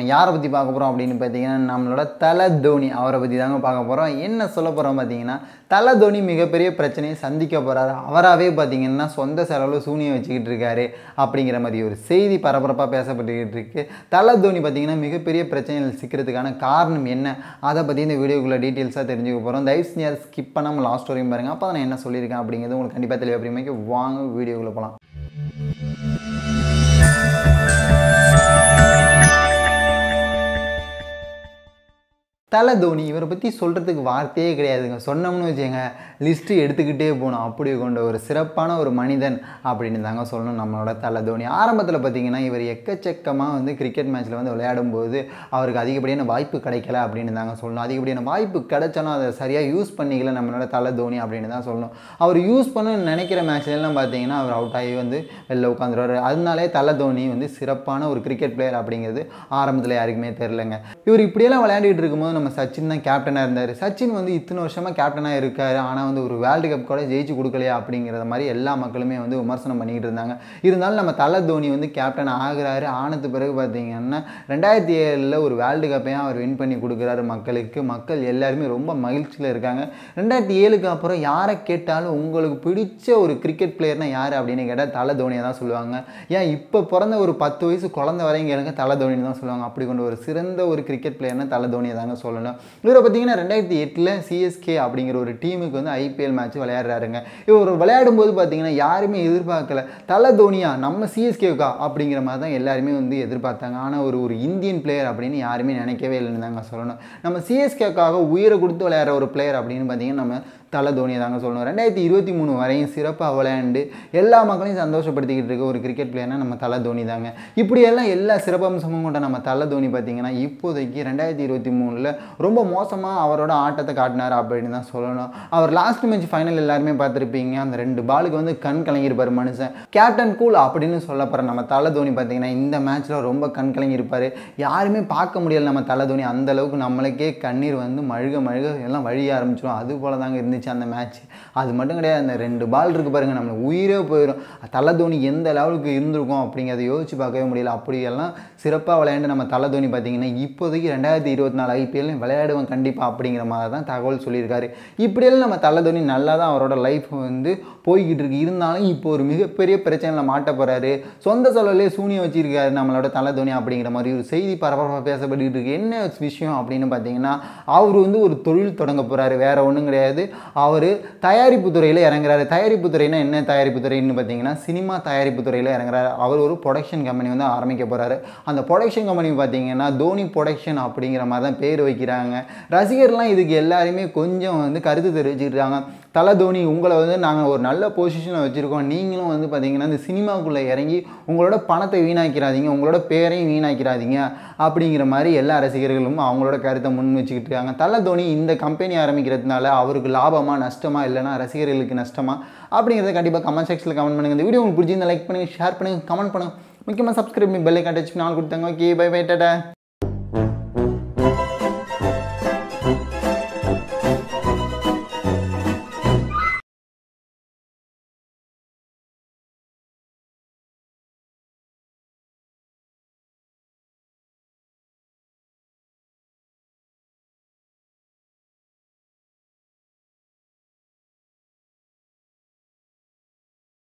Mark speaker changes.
Speaker 1: யாரை பற்றி பார்க்க போகிறோம் அப்படின்னு பார்த்தீங்கன்னா நம்மளோட தலை தோனி அவரை பற்றி தாங்க பார்க்க போகிறோம் என்ன சொல்ல போகிறோம் பார்த்தீங்கன்னா தலை தோனி மிகப்பெரிய பிரச்சனையை சந்திக்க போகிறாரு அவராகவே பார்த்தீங்கன்னா சொந்த செலவில் சூனியம் வச்சுக்கிட்டு இருக்காரு அப்படிங்கிற மாதிரி ஒரு செய்தி பரபரப்பாக பேசப்பட்டுக்கிட்டு இருக்கு தலை தோனி பார்த்தீங்கன்னா மிகப்பெரிய பிரச்சனைகள் சிக்கிறதுக்கான காரணம் என்ன அதை பற்றி இந்த வீடியோக்குள்ளே டீட்டெயில்ஸாக தெரிஞ்சுக்க போகிறோம் தயவு செஞ்சு ஸ்கிப் பண்ணாமல் லாஸ்ட் வரையும் பாருங்கள் அப்போ நான் என்ன சொல்லியிருக்கேன் அப்படிங்கிறது உங்களுக்கு கண்டிப்பாக தெளிவாக புரியுமாக்கி வாங்க வீடியோக்குள்ளே போகலாம் தலை தோனி இவரை பற்றி சொல்கிறதுக்கு வார்த்தையே கிடையாதுங்க சொன்னோம்னு வச்சுங்க லிஸ்ட்டு எடுத்துக்கிட்டே போகணும் அப்படி கொண்ட ஒரு சிறப்பான ஒரு மனிதன் அப்படின்னு தாங்க சொல்லணும் நம்மளோட தலை தோனி ஆரம்பத்தில் பார்த்தீங்கன்னா இவர் எக்கச்சக்கமாக வந்து கிரிக்கெட் மேட்ச்சில் வந்து விளையாடும்போது அவருக்கு அதிகப்படியான வாய்ப்பு கிடைக்கல அப்படின்னு தாங்க சொல்லணும் அதிகப்படியான வாய்ப்பு கிடைச்சாலும் அதை சரியாக யூஸ் பண்ணிக்கல நம்மளோட தலை தோனி அப்படின்னு தான் சொல்லணும் அவர் யூஸ் பண்ணணும்னு நினைக்கிற மேட்ச்லாம் பார்த்தீங்கன்னா அவர் அவுட் ஆகி வந்து வெளில உட்காந்துருவார் அதனாலே தலை தோனி வந்து சிறப்பான ஒரு கிரிக்கெட் பிளேயர் அப்படிங்கிறது ஆரம்பத்தில் யாருக்குமே தெரிலங்க இவர் இப்படியெல்லாம் விளையாடிட்டு இருக்கும்போது நம்ம சச்சின் தான் கேப்டனாக இருந்தார் சச்சின் வந்து இத்தனை வருஷமாக கேப்டனாக இருக்கார் ஆனால் வந்து ஒரு வேர்ல்டு கப் கூட ஜெயிச்சு கொடுக்கலையா அப்படிங்கிற மாதிரி எல்லா மக்களுமே வந்து விமர்சனம் பண்ணிக்கிட்டு இருந்தாங்க இருந்தாலும் நம்ம தலை தோனி வந்து கேப்டன் ஆகுறாரு ஆனது பிறகு பார்த்தீங்கன்னா ரெண்டாயிரத்தி ஏழில் ஒரு வேர்ல்டு கப்பையும் அவர் வின் பண்ணி கொடுக்குறாரு மக்களுக்கு மக்கள் எல்லாருமே ரொம்ப மகிழ்ச்சியில் இருக்காங்க ரெண்டாயிரத்தி ஏழுக்கு அப்புறம் யாரை கேட்டாலும் உங்களுக்கு பிடிச்ச ஒரு கிரிக்கெட் பிளேயர்னா யார் அப்படின்னு கேட்டால் தலை தோனியை தான் சொல்லுவாங்க ஏன் இப்போ பிறந்த ஒரு பத்து வயசு குழந்தை வரையும் கேளுங்க தலை தோனி தான் சொல்லுவாங்க அப்படி கொண்ட ஒரு சிறந்த ஒரு கிரிக்கெட் பிளேயர்னா தலை தோனியை தாங்க சொல்லணும் இவரை பார்த்தீங்கன்னா ரெண்டாயிரத்தி எட்டில் சிஎஸ்கே அப்படிங்கிற ஒரு டீமுக்கு வந்து ஐபிஎல் மேட்ச் விளையாடுறாருங்க இவர் விளையாடும் போது பார்த்தீங்கன்னா யாருமே எதிர்பார்க்கல தலை தோனியா நம்ம சிஎஸ்கேக்கா அப்படிங்கிற மாதிரி தான் எல்லாருமே வந்து எதிர்பார்த்தாங்க ஆனால் ஒரு ஒரு இந்தியன் பிளேயர் அப்படின்னு யாருமே நினைக்கவே இல்லைன்னு தாங்க சொல்லணும் நம்ம சிஎஸ்கேக்காக உயிரை கொடுத்து விளையாடுற ஒரு பிளேயர் அப்படின்னு பார்த்தீங்கன்னா நம்ம தலை தோனியை தாங்க சொல்லணும் ரெண்டாயிரத்தி இருபத்தி மூணு வரையும் சிறப்பாக விளையாண்டு எல்லா மக்களையும் சந்தோஷப்படுத்திக்கிட்டு இருக்க ஒரு கிரிக்கெட் பிளேயர்னா நம்ம தலை தோனி தாங்க இப்படியெல்லாம் எல்லா சிறப்பம்சமும் கொண்ட நம்ம தலை தோனி பார்த்தீங்கன்னா இப்போதைக்கு ரெண்டாயிரத்தி இருபத்தி மூணில் ரொம்ப மோசமாக அவரோட ஆட்டத்தை காட்டினார் அப்படின்னு தான் சொல்லணும் அவர் லாஸ்ட் மேட்ச் ஃபைனல் எல்லாருமே பார்த்துருப்பீங்க அந்த ரெண்டு பாலுக்கு வந்து கண் கலங்கியிருப்பார் மனுஷன் கேப்டன் கூல் அப்படின்னு சொல்லப்படுற நம்ம தலை தோனி பார்த்தீங்கன்னா இந்த மேட்ச்சில் ரொம்ப கண் கலங்கியிருப்பார் யாருமே பார்க்க முடியல நம்ம தலை தோனி அந்த அளவுக்கு நம்மளுக்கே கண்ணீர் வந்து மழுக மழுக எல்லாம் வழிய ஆரம்பிச்சிடும் அது போல தாங்க இருந்துச்சு அந்த மேட்ச் அது மட்டும் கிடையாது அந்த ரெண்டு பால் இருக்குது பாருங்கள் நம்மளுக்கு உயிரே போயிடும் தலை தோனி எந்த லெவலுக்கு இருந்திருக்கும் அப்படிங்கிறத யோசிச்சு பார்க்கவே முடியல அப்படியெல்லாம் சிறப்பாக விளையாண்டு நம்ம தலை தோனி பார்த்தீங்கன்னா இப்போதைக்கு ரெண்டாயிரத்தி இருபத்தி நாலு ஐபிஎல் விளையாடுவேன் கண்டிப்பாக அப்படிங்கிற மாதிரி தான் தகவல் சொல்லியிருக்காரு இப்படியெல்லாம் நம்ம தலை தோனி நல்லா தான் அவரோட லைஃப் வந்து போய்கிட்டு இருக்கு இருந்தாலும் இப்போ ஒரு மிகப்பெரிய பிரச்சனையில் மாட்ட போகிறாரு சொந்த செலவிலே சூனியம் வச்சிருக்காரு நம்மளோட தலை தோனி அப்படிங்கிற மாதிரி ஒரு செய்தி பரபரப்பாக பேசப்பட்டுக்கிட்டு இருக்கு என்ன விஷயம் அப்படின்னு பார்த்தீங்கன்னா அவர் வந்து ஒரு தொழில் தொடங்க போகிறாரு வேற ஒன்றும் கிடையாது அவர் தயாரிப்பு துறையில் இறங்குறாரு தயாரிப்பு துறைனா என்ன தயாரிப்பு துறைன்னு பார்த்தீங்கன்னா சினிமா தயாரிப்பு துறையில் இறங்குறாரு அவர் ஒரு ப்ரொடக்ஷன் கம்பெனி வந்து ஆரம்பிக்க போகிறாரு அந்த ப்ரொடக்ஷன் கம்பெனி பார்த்தீங்கன்னா தோனி ப்ரொடக்ஷன் அப்படிங்கிற மாதிரி தான் பேர் வைக்கிறாங்க ரசிகர்லாம் இதுக்கு எல்லாருமே கொஞ்சம் வந்து கருத்து தெரிவிச்சுக்கிறாங்க தலை தோனி உங்களை வந்து நாங்கள் ஒரு நல்ல பொசிஷனில் வச்சுருக்கோம் நீங்களும் வந்து பார்த்தீங்கன்னா இந்த சினிமாவுக்குள்ளே இறங்கி உங்களோட பணத்தை வீணாக்கிறாதீங்க உங்களோட பேரையும் வீணாக்கிறாதீங்க அப்படிங்கிற மாதிரி எல்லா ரசிகர்களும் அவங்களோட கருத்தை முன் வச்சுக்கிட்டு இருக்காங்க தலை தோனி இந்த கம்பெனி ஆரம்பிக்கிறதுனால அவருக்கு லாபமாக நஷ்டமா இல்லைனா ரசிகர்களுக்கு நஷ்டமா அப்படிங்கிறத கண்டிப்பாக கமெண்ட் செக்ஷனில் கமெண்ட் பண்ணுங்கள் இந்த வீடியோ உங்களுக்கு பிடிச்சிருந்தா லைக் பண்ணுங்கள் ஷேர் பண்ணுங்கள் கமெண்ட் பண்ணுங்கள் முக்கியமாக சப்ஸ்கிரைப் பண்ணி பெல்லை கட்டச்சு நாள் கொடுத்தாங்க ஓகே பை பை டாடா